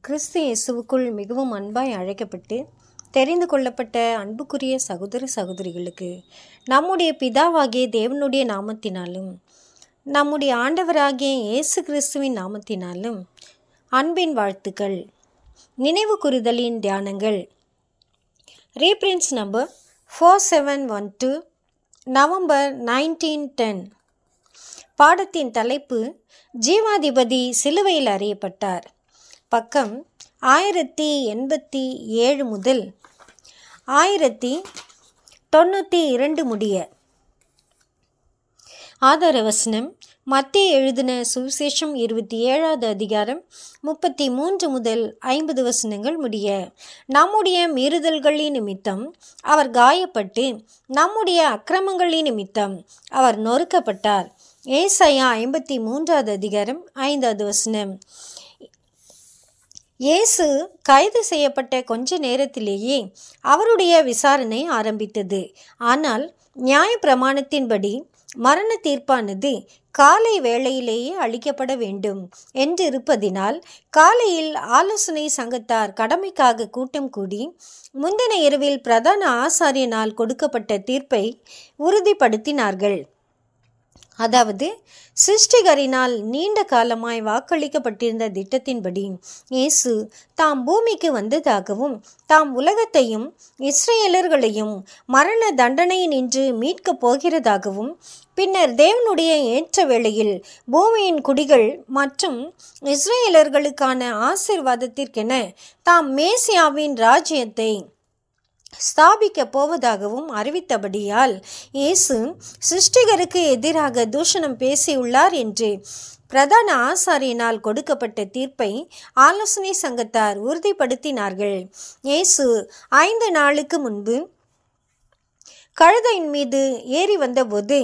கிறிஸ்து இயேசுவுக்குள் மிகவும் அன்பாய் அழைக்கப்பட்டு தெரிந்து கொள்ளப்பட்ட அன்புக்குரிய சகோதர சகோதரிகளுக்கு நம்முடைய பிதாவாகிய தேவனுடைய நாமத்தினாலும் நம்முடைய ஆண்டவராகிய இயேசு கிறிஸ்துவின் நாமத்தினாலும் அன்பின் வாழ்த்துக்கள் நினைவு கூறுதலின் தியானங்கள் ரீப்ரின்ஸ் number four seven one two November nineteen ten பாடத்தின் தலைப்பு ஜீவாதிபதி சிலுவையில் அறியப்பட்டார் பக்கம் ஆயிரத்தி எண்பத்தி ஏழு முதல் ஆயிரத்தி தொண்ணூற்றி இரண்டு முடிய ஆதார வசனம் மத்திய எழுதின சுவிசேஷம் இருபத்தி ஏழாவது அதிகாரம் முப்பத்தி மூன்று முதல் ஐம்பது வசனங்கள் முடிய நம்முடைய மீறுதல்களின் நிமித்தம் அவர் காயப்பட்டு நம்முடைய அக்கிரமங்களின் நிமித்தம் அவர் நொறுக்கப்பட்டார் ஏசாயா ஐம்பத்தி மூன்றாவது அதிகாரம் ஐந்தாவது வசனம் இயேசு கைது செய்யப்பட்ட கொஞ்ச நேரத்திலேயே அவருடைய விசாரணை ஆரம்பித்தது ஆனால் நியாய பிரமாணத்தின்படி மரண தீர்ப்பானது காலை வேளையிலேயே அளிக்கப்பட வேண்டும் என்றிருப்பதினால் காலையில் ஆலோசனை சங்கத்தார் கடமைக்காக கூட்டம் கூடி முந்தின இரவில் பிரதான ஆசாரியனால் கொடுக்கப்பட்ட தீர்ப்பை உறுதிப்படுத்தினார்கள் அதாவது சிருஷ்டிகரினால் நீண்ட காலமாய் வாக்களிக்கப்பட்டிருந்த திட்டத்தின்படி இயேசு தாம் பூமிக்கு வந்ததாகவும் தாம் உலகத்தையும் இஸ்ரேலர்களையும் மரண தண்டனையினின்று மீட்கப் போகிறதாகவும் பின்னர் தேவனுடைய ஏற்ற வேளையில் பூமியின் குடிகள் மற்றும் இஸ்ரேலர்களுக்கான ஆசிர்வாதத்திற்கென தாம் மேசியாவின் ராஜ்யத்தை ஸ்தாபிக்கப் போவதாகவும் அறிவித்தபடியால் இயேசு சிருஷ்டிகருக்கு எதிராக தூஷணம் பேசியுள்ளார் என்று பிரதான ஆசாரியனால் கொடுக்கப்பட்ட தீர்ப்பை ஆலோசனை சங்கத்தார் உறுதிப்படுத்தினார்கள் இயேசு ஐந்து நாளுக்கு முன்பு கழுதையின் மீது ஏறி வந்தபோது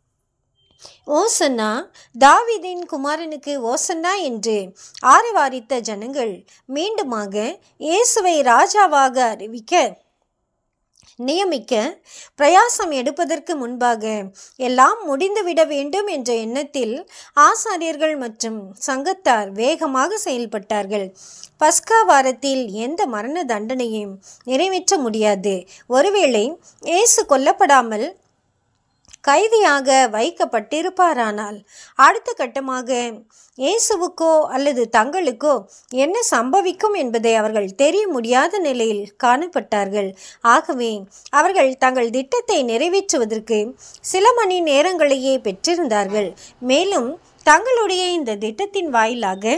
ஓசன்னா தாவிதின் குமாரனுக்கு ஓசன்னா என்று ஆரவாரித்த ஜனங்கள் மீண்டுமாக இயேசுவை ராஜாவாக அறிவிக்க நியமிக்க பிரயாசம் எடுப்பதற்கு முன்பாக எல்லாம் முடிந்துவிட வேண்டும் என்ற எண்ணத்தில் ஆசாரியர்கள் மற்றும் சங்கத்தார் வேகமாக செயல்பட்டார்கள் பஸ்கா வாரத்தில் எந்த மரண தண்டனையும் நிறைவேற்ற முடியாது ஒருவேளை இயேசு கொல்லப்படாமல் கைதியாக வைக்கப்பட்டிருப்பாரானால் அடுத்த கட்டமாக இயேசுவுக்கோ அல்லது தங்களுக்கோ என்ன சம்பவிக்கும் என்பதை அவர்கள் தெரிய முடியாத நிலையில் காணப்பட்டார்கள் ஆகவே அவர்கள் தங்கள் திட்டத்தை நிறைவேற்றுவதற்கு சில மணி நேரங்களையே பெற்றிருந்தார்கள் மேலும் தங்களுடைய இந்த திட்டத்தின் வாயிலாக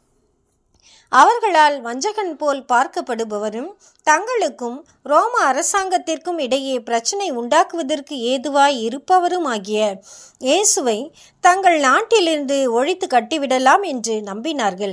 அவர்களால் வஞ்சகன் போல் பார்க்கப்படுபவரும் தங்களுக்கும் ரோம அரசாங்கத்திற்கும் இடையே பிரச்சனை உண்டாக்குவதற்கு ஏதுவாய் இருப்பவரும் ஆகிய இயேசுவை தங்கள் நாட்டிலிருந்து ஒழித்து கட்டிவிடலாம் என்று நம்பினார்கள்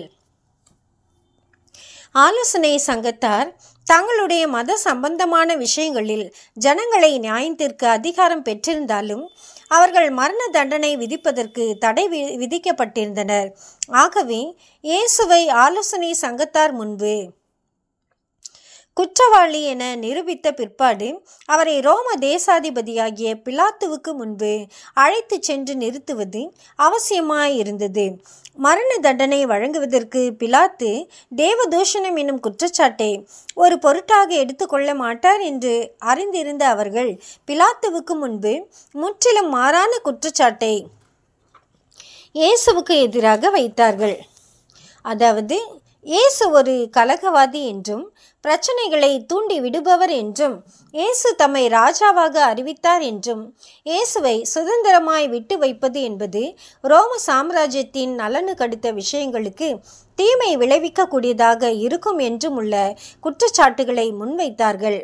ஆலோசனை சங்கத்தார் தங்களுடைய மத சம்பந்தமான விஷயங்களில் ஜனங்களை நியாயத்திற்கு அதிகாரம் பெற்றிருந்தாலும் அவர்கள் மரண தண்டனை விதிப்பதற்கு தடை வி விதிக்கப்பட்டிருந்தனர் ஆகவே இயேசுவை ஆலோசனை சங்கத்தார் முன்பு குற்றவாளி என நிரூபித்த பிற்பாடு அவரை ரோம தேசாதிபதியாகிய பிலாத்துவுக்கு முன்பு அழைத்து சென்று நிறுத்துவது அவசியமாயிருந்தது மரண தண்டனை வழங்குவதற்கு பிலாத்து தேவதூஷணம் என்னும் குற்றச்சாட்டை ஒரு பொருட்டாக எடுத்துக்கொள்ள மாட்டார் என்று அறிந்திருந்த அவர்கள் பிலாத்துவுக்கு முன்பு முற்றிலும் மாறான குற்றச்சாட்டை இயேசுவுக்கு எதிராக வைத்தார்கள் அதாவது இயேசு ஒரு கலகவாதி என்றும் பிரச்சனைகளை தூண்டி விடுபவர் என்றும் இயேசு தம்மை ராஜாவாக அறிவித்தார் என்றும் இயேசுவை சுதந்திரமாய் விட்டு வைப்பது என்பது ரோம சாம்ராஜ்யத்தின் நலனு கடுத்த விஷயங்களுக்கு தீமை விளைவிக்கக்கூடியதாக இருக்கும் என்றும் உள்ள குற்றச்சாட்டுகளை முன்வைத்தார்கள்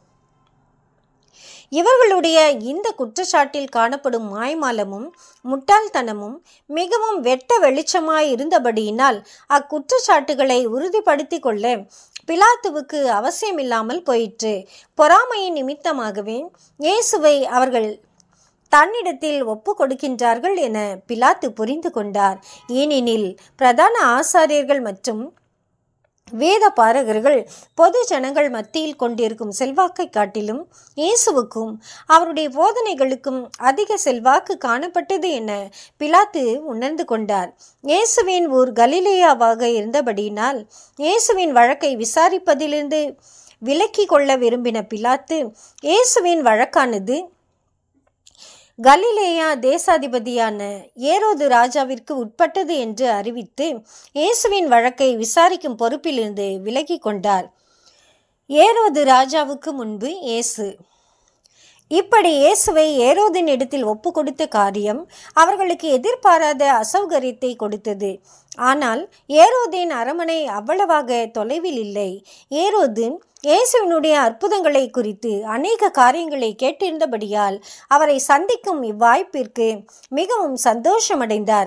இவர்களுடைய இந்த குற்றச்சாட்டில் காணப்படும் மாய்மாலமும் முட்டாள்தனமும் மிகவும் வெட்ட வெளிச்சமாய் இருந்தபடியினால் அக்குற்றச்சாட்டுகளை உறுதிப்படுத்தி கொள்ள பிலாத்துவுக்கு அவசியமில்லாமல் போயிற்று பொறாமையின் நிமித்தமாகவே இயேசுவை அவர்கள் தன்னிடத்தில் ஒப்பு கொடுக்கின்றார்கள் என பிலாத்து புரிந்து கொண்டார் ஏனெனில் பிரதான ஆசாரியர்கள் மற்றும் வேத பாரகர்கள் பொது ஜனங்கள் மத்தியில் கொண்டிருக்கும் செல்வாக்கை காட்டிலும் இயேசுவுக்கும் அவருடைய போதனைகளுக்கும் அதிக செல்வாக்கு காணப்பட்டது என பிலாத்து உணர்ந்து கொண்டார் இயேசுவின் ஊர் கலிலேயாவாக இருந்தபடியினால் இயேசுவின் வழக்கை விசாரிப்பதிலிருந்து விலக்கி கொள்ள விரும்பின பிலாத்து இயேசுவின் வழக்கானது கலிலேயா தேசாதிபதியான ஏரோது ராஜாவிற்கு உட்பட்டது என்று அறிவித்து இயேசுவின் வழக்கை விசாரிக்கும் பொறுப்பிலிருந்து விலகி கொண்டார் ஏரோது ராஜாவுக்கு முன்பு இயேசு இப்படி இயேசுவை ஏரோதின் இடத்தில் ஒப்பு கொடுத்த காரியம் அவர்களுக்கு எதிர்பாராத அசௌகரியத்தை கொடுத்தது ஆனால் ஏரோதின் அரமனை அவ்வளவாக தொலைவில் இல்லை ஏரோது இயேசுவினுடைய அற்புதங்களை குறித்து அநேக காரியங்களை கேட்டிருந்தபடியால் அவரை சந்திக்கும் இவ்வாய்ப்பிற்கு மிகவும் சந்தோஷமடைந்தார்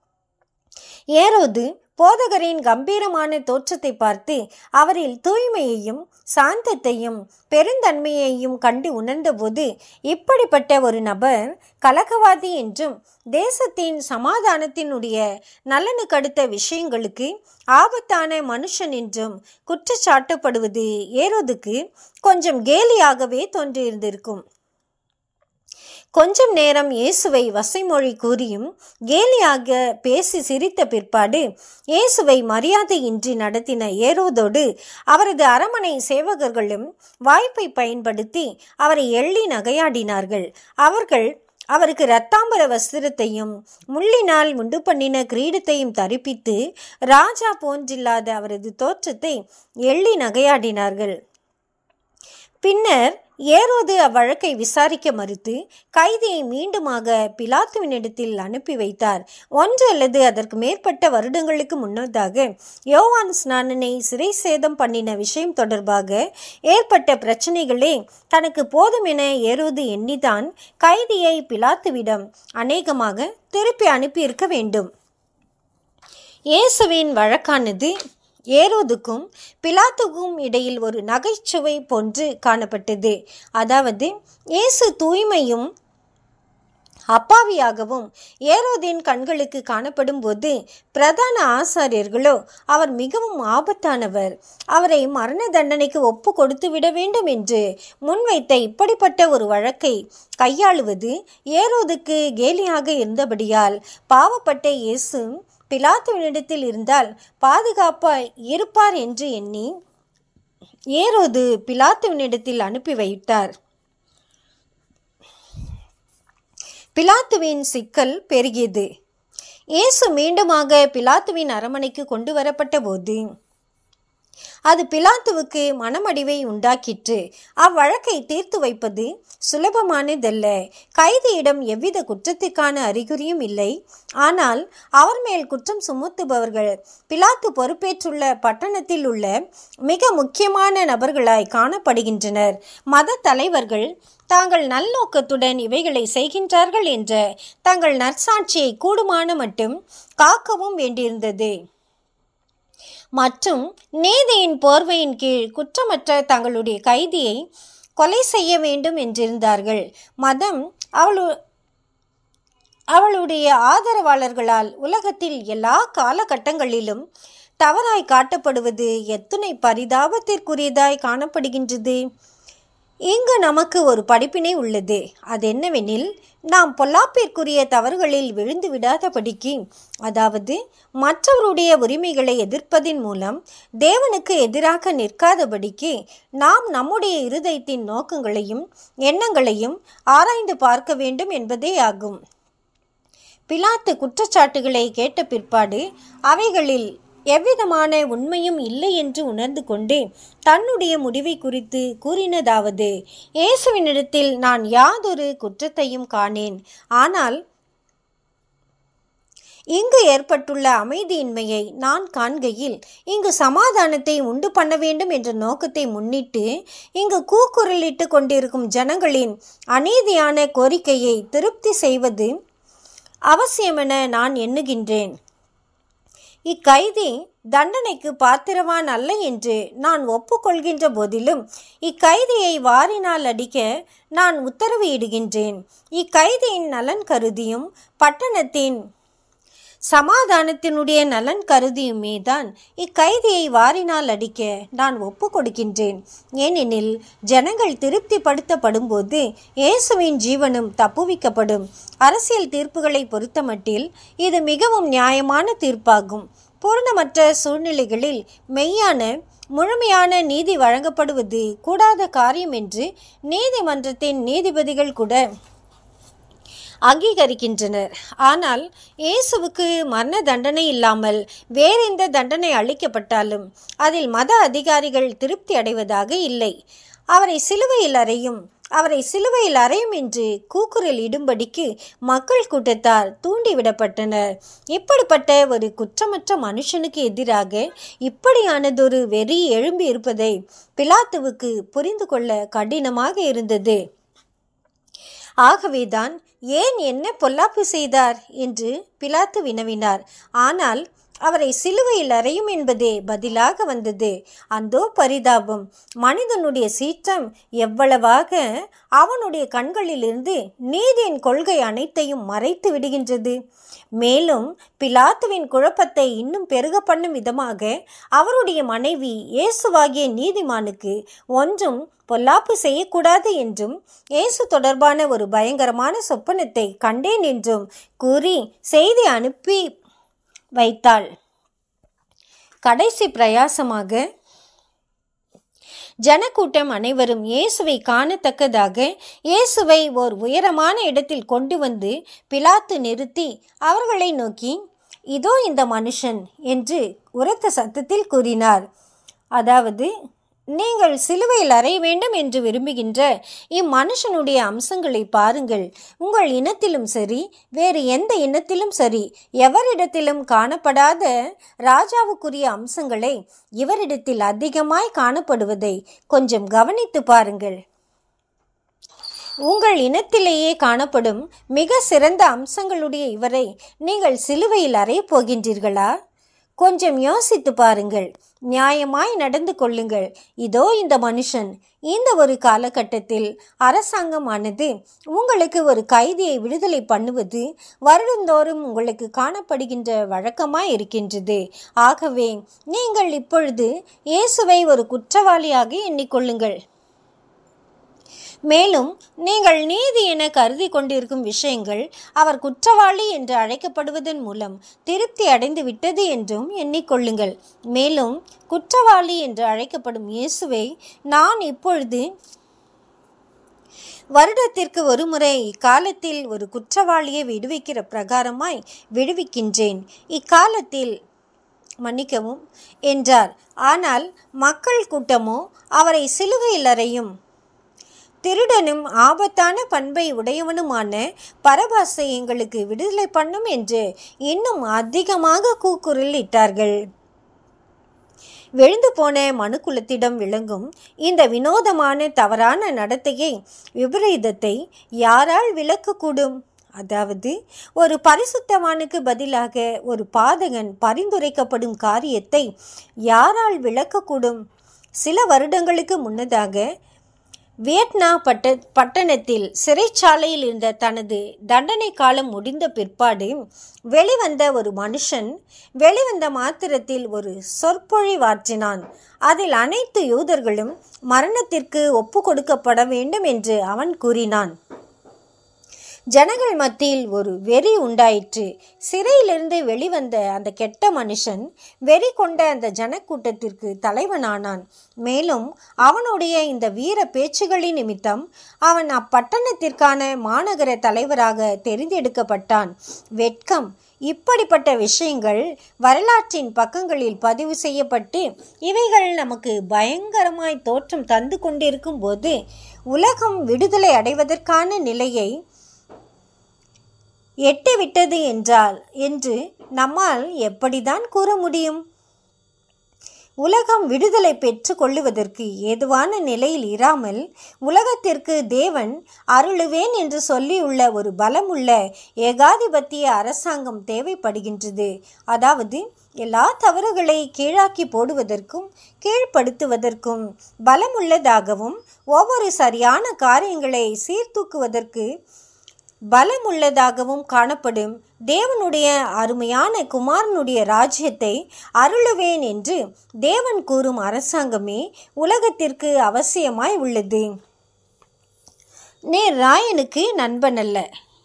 ஏரோது போதகரின் கம்பீரமான தோற்றத்தை பார்த்து அவரில் தூய்மையையும் சாந்தத்தையும் பெருந்தன்மையையும் கண்டு உணர்ந்தபோது இப்படிப்பட்ட ஒரு நபர் கலகவாதி என்றும் தேசத்தின் சமாதானத்தினுடைய நலனுக்கடுத்த விஷயங்களுக்கு ஆபத்தான மனுஷன் என்றும் குற்றச்சாட்டப்படுவது ஏரோதுக்கு கொஞ்சம் கேலியாகவே தோன்றியிருந்திருக்கும் கொஞ்சம் நேரம் இயேசுவை வசைமொழி கூறியும் கேலியாக பேசி சிரித்த பிற்பாடு இயேசுவை மரியாதையின்றி நடத்தின ஏரோதோடு அவரது அரமனை சேவகர்களும் வாய்ப்பை பயன்படுத்தி அவரை எள்ளி நகையாடினார்கள் அவர்கள் அவருக்கு இரத்தாம்பர வஸ்திரத்தையும் முள்ளினால் உண்டு பண்ணின கிரீடத்தையும் தரிப்பித்து ராஜா போன்றில்லாத அவரது தோற்றத்தை எள்ளி நகையாடினார்கள் பின்னர் ஏரோது அவ்வழக்கை விசாரிக்க மறுத்து கைதியை மீண்டுமாக பிலாத்துவினிடத்தில் அனுப்பி வைத்தார் ஒன்று அல்லது அதற்கு மேற்பட்ட வருடங்களுக்கு முன்னதாக யோவான் ஸ்நானனை சிறை சேதம் பண்ணின விஷயம் தொடர்பாக ஏற்பட்ட பிரச்சனைகளே தனக்கு போதும் என ஏரோது எண்ணிதான் கைதியை பிலாத்துவிடம் அநேகமாக திருப்பி அனுப்பியிருக்க வேண்டும் இயேசுவின் வழக்கானது ஏரோதுக்கும் பிலாத்துக்கும் இடையில் ஒரு நகைச்சுவை போன்று காணப்பட்டது அதாவது இயேசு தூய்மையும் அப்பாவியாகவும் ஏரோதின் கண்களுக்கு காணப்படும் போது பிரதான ஆசாரியர்களோ அவர் மிகவும் ஆபத்தானவர் அவரை மரண தண்டனைக்கு ஒப்பு கொடுத்து விட வேண்டும் என்று முன்வைத்த இப்படிப்பட்ட ஒரு வழக்கை கையாளுவது ஏரோதுக்கு கேலியாக இருந்தபடியால் பாவப்பட்ட இயேசு பிலாத்துவினிடத்தில் இருந்தால் பாதுகாப்பாய் இருப்பார் என்று எண்ணி ஏரோது பிலாத்துவினிடத்தில் அனுப்பி வைத்தார் பிலாத்துவின் சிக்கல் பெருகியது இயேசு மீண்டுமாக பிலாத்துவின் அரமனைக்கு கொண்டு வரப்பட்ட போது அது பிலாத்துவுக்கு மனமடிவை உண்டாக்கிற்று அவ்வழக்கை தீர்த்து வைப்பது சுலபமானதல்ல கைதியிடம் எவ்வித குற்றத்திற்கான அறிகுறியும் இல்லை ஆனால் அவர் மேல் குற்றம் சுமத்துபவர்கள் பிலாத்து பொறுப்பேற்றுள்ள பட்டணத்தில் உள்ள மிக முக்கியமான நபர்களாய் காணப்படுகின்றனர் மத தலைவர்கள் தாங்கள் நல்நோக்கத்துடன் இவைகளை செய்கின்றார்கள் என்ற தங்கள் நற்சாட்சியை கூடுமான மட்டும் காக்கவும் வேண்டியிருந்தது மற்றும் நீதியின் போர்வையின் கீழ் குற்றமற்ற தங்களுடைய கைதியை கொலை செய்ய வேண்டும் என்றிருந்தார்கள் மதம் அவளு அவளுடைய ஆதரவாளர்களால் உலகத்தில் எல்லா காலகட்டங்களிலும் தவறாய் காட்டப்படுவது எத்துணை பரிதாபத்திற்குரியதாய் காணப்படுகின்றது இங்கு நமக்கு ஒரு படிப்பினை உள்ளது அது என்னவெனில் நாம் பொல்லாப்பிற்குரிய தவறுகளில் விழுந்து விடாதபடிக்கு அதாவது மற்றவருடைய உரிமைகளை எதிர்ப்பதின் மூலம் தேவனுக்கு எதிராக நிற்காதபடிக்கு நாம் நம்முடைய இருதயத்தின் நோக்கங்களையும் எண்ணங்களையும் ஆராய்ந்து பார்க்க வேண்டும் என்பதே ஆகும் பிலாத்து குற்றச்சாட்டுகளை கேட்ட பிற்பாடு அவைகளில் எவ்விதமான உண்மையும் இல்லை என்று உணர்ந்து கொண்டு தன்னுடைய முடிவை குறித்து கூறினதாவது இயேசுவினிடத்தில் நான் யாதொரு குற்றத்தையும் காணேன் ஆனால் இங்கு ஏற்பட்டுள்ள அமைதியின்மையை நான் காண்கையில் இங்கு சமாதானத்தை உண்டு பண்ண வேண்டும் என்ற நோக்கத்தை முன்னிட்டு இங்கு கூக்குரலிட்டு கொண்டிருக்கும் ஜனங்களின் அநீதியான கோரிக்கையை திருப்தி செய்வது அவசியமென நான் எண்ணுகின்றேன் இக்கைதி தண்டனைக்கு பாத்திரவான் அல்ல என்று நான் ஒப்புக்கொள்கின்ற போதிலும் இக்கைதியை வாரினால் அடிக்க நான் உத்தரவு இடுகின்றேன் இக்கைதியின் நலன் கருதியும் பட்டணத்தின் சமாதானத்தினுடைய நலன் கருதியுமே தான் இக்கைதியை வாரினால் அடிக்க நான் ஒப்பு கொடுக்கின்றேன் ஏனெனில் ஜனங்கள் திருப்திப்படுத்தப்படும் போது இயேசுவின் ஜீவனும் தப்புவிக்கப்படும் அரசியல் தீர்ப்புகளை பொறுத்தமட்டில் இது மிகவும் நியாயமான தீர்ப்பாகும் பூரணமற்ற சூழ்நிலைகளில் மெய்யான முழுமையான நீதி வழங்கப்படுவது கூடாத காரியம் என்று நீதிமன்றத்தின் நீதிபதிகள் கூட அங்கீகரிக்கின்றனர் ஆனால் இயேசுவுக்கு மரண தண்டனை இல்லாமல் வேறெந்த தண்டனை அளிக்கப்பட்டாலும் அதில் மத அதிகாரிகள் திருப்தி அடைவதாக இல்லை அவரை சிலுவையில் அறையும் அவரை சிலுவையில் அறையும் என்று கூக்குரல் இடும்படிக்கு மக்கள் கூட்டத்தார் தூண்டிவிடப்பட்டனர் இப்படிப்பட்ட ஒரு குற்றமற்ற மனுஷனுக்கு எதிராக இப்படியானதொரு வெறி எழும்பி இருப்பதை பிலாத்துவுக்கு புரிந்து கொள்ள கடினமாக இருந்தது ஆகவேதான் ஏன் என்ன பொல்லாப்பு செய்தார் என்று பிலாத்து வினவினார் ஆனால் அவரை சிலுவையில் அறையும் என்பதே பதிலாக வந்தது அந்தோ பரிதாபம் மனிதனுடைய சீற்றம் எவ்வளவாக அவனுடைய கண்களிலிருந்து நீதியின் கொள்கை அனைத்தையும் மறைத்து விடுகின்றது மேலும் பிலாத்துவின் குழப்பத்தை இன்னும் பெருக பண்ணும் விதமாக அவருடைய மனைவி இயேசுவாகிய நீதிமானுக்கு ஒன்றும் பொல்லாப்பு செய்யக்கூடாது என்றும் இயேசு தொடர்பான ஒரு பயங்கரமான சொப்பனத்தை கண்டேன் என்றும் கூறி செய்தி அனுப்பி வைத்தாள் கடைசி பிரயாசமாக ஜனக்கூட்டம் அனைவரும் இயேசுவை காணத்தக்கதாக இயேசுவை ஓர் உயரமான இடத்தில் கொண்டு வந்து பிலாத்து நிறுத்தி அவர்களை நோக்கி இதோ இந்த மனுஷன் என்று உரத்த சத்தத்தில் கூறினார் அதாவது நீங்கள் சிலுவையில் அறைய வேண்டும் என்று விரும்புகின்ற இம்மனுஷனுடைய அம்சங்களை பாருங்கள் உங்கள் இனத்திலும் சரி வேறு எந்த இனத்திலும் சரி எவரிடத்திலும் காணப்படாத ராஜாவுக்குரிய அம்சங்களை இவரிடத்தில் அதிகமாய் காணப்படுவதை கொஞ்சம் கவனித்து பாருங்கள் உங்கள் இனத்திலேயே காணப்படும் மிக சிறந்த அம்சங்களுடைய இவரை நீங்கள் சிலுவையில் அறையப் போகின்றீர்களா கொஞ்சம் யோசித்து பாருங்கள் நியாயமாய் நடந்து கொள்ளுங்கள் இதோ இந்த மனுஷன் இந்த ஒரு காலகட்டத்தில் அரசாங்கமானது உங்களுக்கு ஒரு கைதியை விடுதலை பண்ணுவது வருடந்தோறும் உங்களுக்கு காணப்படுகின்ற வழக்கமாய் இருக்கின்றது ஆகவே நீங்கள் இப்பொழுது இயேசுவை ஒரு குற்றவாளியாக எண்ணிக்கொள்ளுங்கள் மேலும் நீங்கள் நீதி என கருதி கொண்டிருக்கும் விஷயங்கள் அவர் குற்றவாளி என்று அழைக்கப்படுவதன் மூலம் திருப்தி அடைந்து விட்டது என்றும் எண்ணிக்கொள்ளுங்கள் மேலும் குற்றவாளி என்று அழைக்கப்படும் இயேசுவை நான் இப்பொழுது வருடத்திற்கு ஒருமுறை இக்காலத்தில் ஒரு குற்றவாளியை விடுவிக்கிற பிரகாரமாய் விடுவிக்கின்றேன் இக்காலத்தில் மன்னிக்கவும் என்றார் ஆனால் மக்கள் கூட்டமோ அவரை சிலுவையில் அறையும் திருடனும் ஆபத்தான பண்பை உடையவனுமான பரபாசை எங்களுக்கு விடுதலை பண்ணும் என்று இன்னும் அதிகமாக கூக்குரல் இட்டார்கள் விழுந்து போன மனுக்குலத்திடம் விளங்கும் இந்த வினோதமான தவறான நடத்தையை விபரீதத்தை யாரால் விளக்கக்கூடும் அதாவது ஒரு பரிசுத்தவானுக்கு பதிலாக ஒரு பாதகன் பரிந்துரைக்கப்படும் காரியத்தை யாரால் விளக்கக்கூடும் சில வருடங்களுக்கு முன்னதாக வியட்னா பட்ட பட்டணத்தில் சிறைச்சாலையில் இருந்த தனது தண்டனை காலம் முடிந்த பிற்பாடு வெளிவந்த ஒரு மனுஷன் வெளிவந்த மாத்திரத்தில் ஒரு சொற்பொழிவாற்றினான் அதில் அனைத்து யூதர்களும் மரணத்திற்கு ஒப்பு கொடுக்கப்பட வேண்டும் என்று அவன் கூறினான் ஜனங்கள் மத்தியில் ஒரு வெறி உண்டாயிற்று சிறையிலிருந்து வெளிவந்த அந்த கெட்ட மனுஷன் வெறி கொண்ட அந்த ஜனக்கூட்டத்திற்கு தலைவனானான் மேலும் அவனுடைய இந்த வீர பேச்சுகளின் நிமித்தம் அவன் அப்பட்டணத்திற்கான மாநகர தலைவராக தெரிந்தெடுக்கப்பட்டான் வெட்கம் இப்படிப்பட்ட விஷயங்கள் வரலாற்றின் பக்கங்களில் பதிவு செய்யப்பட்டு இவைகள் நமக்கு பயங்கரமாய் தோற்றம் தந்து கொண்டிருக்கும் போது உலகம் விடுதலை அடைவதற்கான நிலையை எட்டிவிட்டது என்றால் என்று நம்மால் எப்படிதான் கூற முடியும் உலகம் விடுதலை பெற்று கொள்ளுவதற்கு ஏதுவான நிலையில் இராமல் உலகத்திற்கு தேவன் அருளுவேன் என்று சொல்லியுள்ள ஒரு பலமுள்ள ஏகாதிபத்திய அரசாங்கம் தேவைப்படுகின்றது அதாவது எல்லா தவறுகளை கீழாக்கி போடுவதற்கும் கீழ்ப்படுத்துவதற்கும் பலமுள்ளதாகவும் ஒவ்வொரு சரியான காரியங்களை சீர்தூக்குவதற்கு பலமுள்ளதாகவும் காணப்படும் தேவனுடைய அருமையான குமாரனுடைய ராஜ்யத்தை அருளுவேன் என்று தேவன் கூறும் அரசாங்கமே உலகத்திற்கு அவசியமாய் உள்ளது நேர் ராயனுக்கு நண்பன் அல்ல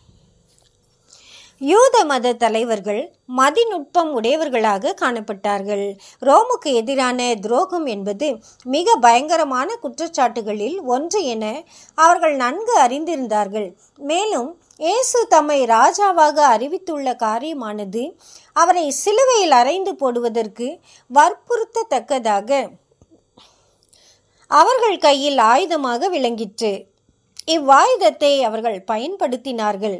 யூத மத தலைவர்கள் மதிநுட்பம் உடையவர்களாக காணப்பட்டார்கள் ரோமுக்கு எதிரான துரோகம் என்பது மிக பயங்கரமான குற்றச்சாட்டுகளில் ஒன்று என அவர்கள் நன்கு அறிந்திருந்தார்கள் மேலும் இயேசு தம்மை ராஜாவாக அறிவித்துள்ள காரியமானது அவரை சிலுவையில் அறைந்து போடுவதற்கு வற்புறுத்தத்தக்கதாக அவர்கள் கையில் ஆயுதமாக விளங்கிற்று இவ்வாயுதத்தை அவர்கள் பயன்படுத்தினார்கள்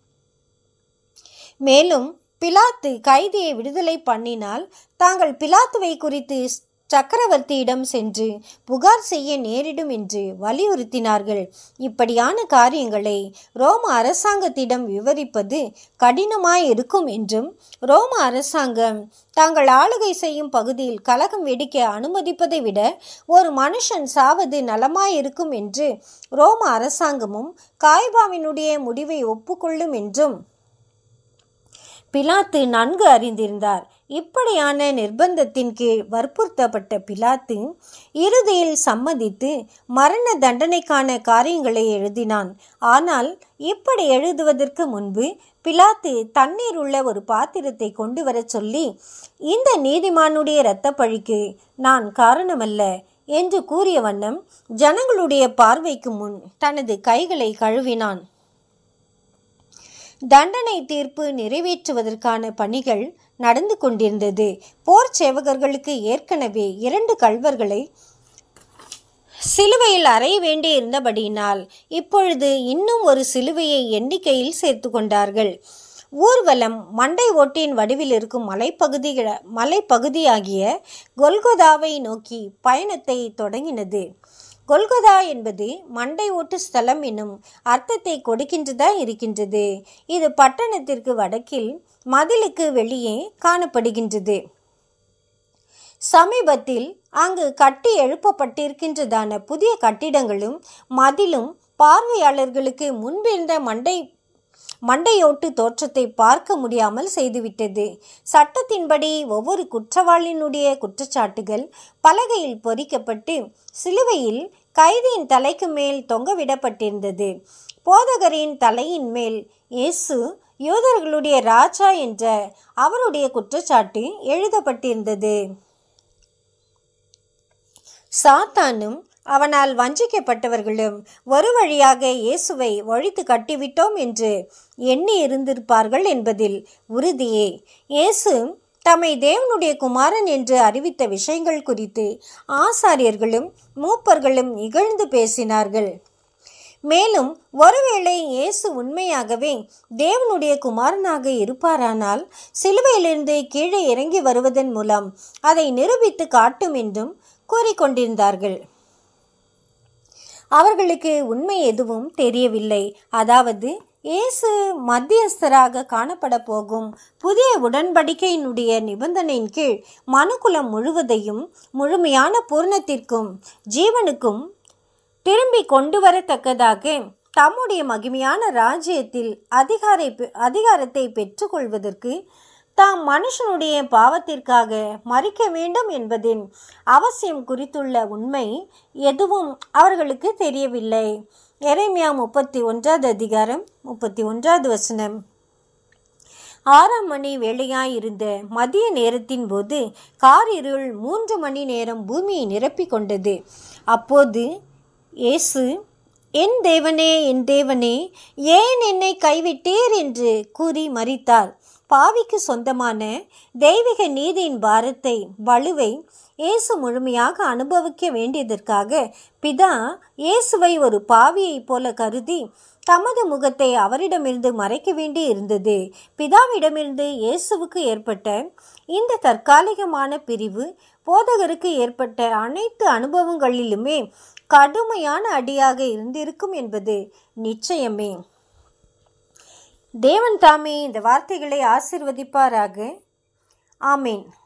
மேலும் பிலாத்து கைதியை விடுதலை பண்ணினால் தாங்கள் பிலாத்துவை குறித்து சக்கரவர்த்தியிடம் சென்று புகார் செய்ய நேரிடும் என்று வலியுறுத்தினார்கள் இப்படியான காரியங்களை ரோம அரசாங்கத்திடம் விவரிப்பது கடினமாய் இருக்கும் என்றும் ரோம அரசாங்கம் தாங்கள் ஆளுகை செய்யும் பகுதியில் கலகம் வெடிக்க அனுமதிப்பதை விட ஒரு மனுஷன் சாவது நலமாயிருக்கும் என்று ரோம அரசாங்கமும் காய்பாவினுடைய முடிவை ஒப்புக்கொள்ளும் என்றும் பிலாத்து நன்கு அறிந்திருந்தார் இப்படியான நிர்பந்தத்தின் கீழ் வற்புறுத்தப்பட்ட பிலாத்து இறுதியில் சம்மதித்து மரண தண்டனைக்கான காரியங்களை எழுதினான் ஆனால் இப்படி எழுதுவதற்கு முன்பு பிலாத்து தண்ணீர் உள்ள ஒரு பாத்திரத்தை கொண்டு வரச் சொல்லி இந்த நீதிமானுடைய இரத்த பழிக்கு நான் காரணமல்ல என்று கூறிய வண்ணம் ஜனங்களுடைய பார்வைக்கு முன் தனது கைகளை கழுவினான் தண்டனை தீர்ப்பு நிறைவேற்றுவதற்கான பணிகள் நடந்து கொண்டிருந்தது போர் சேவகர்களுக்கு ஏற்கனவே இரண்டு கள்வர்களை சிலுவையில் அறைய வேண்டி இருந்தபடியினால் இப்பொழுது இன்னும் ஒரு சிலுவையை எண்ணிக்கையில் சேர்த்து கொண்டார்கள் ஊர்வலம் மண்டை ஓட்டின் வடிவில் இருக்கும் மலைப்பகுதி மலைப்பகுதியாகிய கொல்கொதாவை நோக்கி பயணத்தை தொடங்கினது கொல்கொதா என்பது மண்டை ஓட்டு ஸ்தலம் என்னும் அர்த்தத்தை கொடுக்கின்றதா இருக்கின்றது இது பட்டணத்திற்கு வடக்கில் மதிலுக்கு வெளியே காணப்படுகின்றது சமீபத்தில் அங்கு கட்டி எழுப்பப்பட்டிருக்கின்றதான புதிய கட்டிடங்களும் மதிலும் பார்வையாளர்களுக்கு முன்பிருந்த மண்டை மண்டையோட்டு தோற்றத்தை பார்க்க முடியாமல் செய்துவிட்டது சட்டத்தின்படி ஒவ்வொரு குற்றவாளியினுடைய குற்றச்சாட்டுகள் பலகையில் பொறிக்கப்பட்டு சிலுவையில் கைதியின் தலைக்கு மேல் தொங்கவிடப்பட்டிருந்தது போதகரின் தலையின் மேல் இயேசு யூதர்களுடைய ராஜா என்ற அவருடைய குற்றச்சாட்டு எழுதப்பட்டிருந்தது சாத்தானும் அவனால் வஞ்சிக்கப்பட்டவர்களும் ஒரு வழியாக இயேசுவை ஒழித்து கட்டிவிட்டோம் என்று எண்ணி இருந்திருப்பார்கள் என்பதில் உறுதியே இயேசு தம்மை தேவனுடைய குமாரன் என்று அறிவித்த விஷயங்கள் குறித்து ஆசாரியர்களும் மூப்பர்களும் இகழ்ந்து பேசினார்கள் மேலும் ஒருவேளை இயேசு உண்மையாகவே தேவனுடைய குமாரனாக இருப்பாரானால் சிலுவையிலிருந்து கீழே இறங்கி வருவதன் மூலம் அதை நிரூபித்து காட்டும் என்றும் கூறிக்கொண்டிருந்தார்கள் அவர்களுக்கு உண்மை எதுவும் தெரியவில்லை அதாவது இயேசு மத்தியஸ்தராக காணப்பட போகும் புதிய உடன்படிக்கையினுடைய நிபந்தனையின் கீழ் மனுக்குலம் முழுவதையும் முழுமையான பூர்ணத்திற்கும் ஜீவனுக்கும் திரும்பி கொண்டு வரத்தக்கதாக தம்முடைய மகிமையான ராஜ்யத்தில் அதிகாரை அதிகாரத்தை பெற்றுக்கொள்வதற்கு தாம் மனுஷனுடைய பாவத்திற்காக மறிக்க வேண்டும் என்பதின் அவசியம் குறித்துள்ள உண்மை எதுவும் அவர்களுக்கு தெரியவில்லை எரேமியா முப்பத்தி ஒன்றாவது அதிகாரம் முப்பத்தி ஒன்றாவது வசனம் ஆறாம் மணி வேளையாயிருந்த மதிய நேரத்தின் போது காரிருள் மூன்று மணி நேரம் பூமியை நிரப்பிக் கொண்டது அப்போது இயேசு என் தேவனே என் தேவனே ஏன் என்னை கைவிட்டீர் என்று கூறி மறித்தார் பாவிக்கு சொந்தமான தெய்வீக நீதியின் பாரத்தை வலுவை இயேசு முழுமையாக அனுபவிக்க வேண்டியதற்காக பிதா இயேசுவை ஒரு பாவியைப் போல கருதி தமது முகத்தை அவரிடமிருந்து மறைக்க வேண்டி இருந்தது பிதாவிடமிருந்து இயேசுவுக்கு ஏற்பட்ட இந்த தற்காலிகமான பிரிவு போதகருக்கு ஏற்பட்ட அனைத்து அனுபவங்களிலுமே கடுமையான அடியாக இருந்திருக்கும் என்பது நிச்சயமே தேவன் தாமே இந்த வார்த்தைகளை ஆசிர்வதிப்பாராக ஆமேன்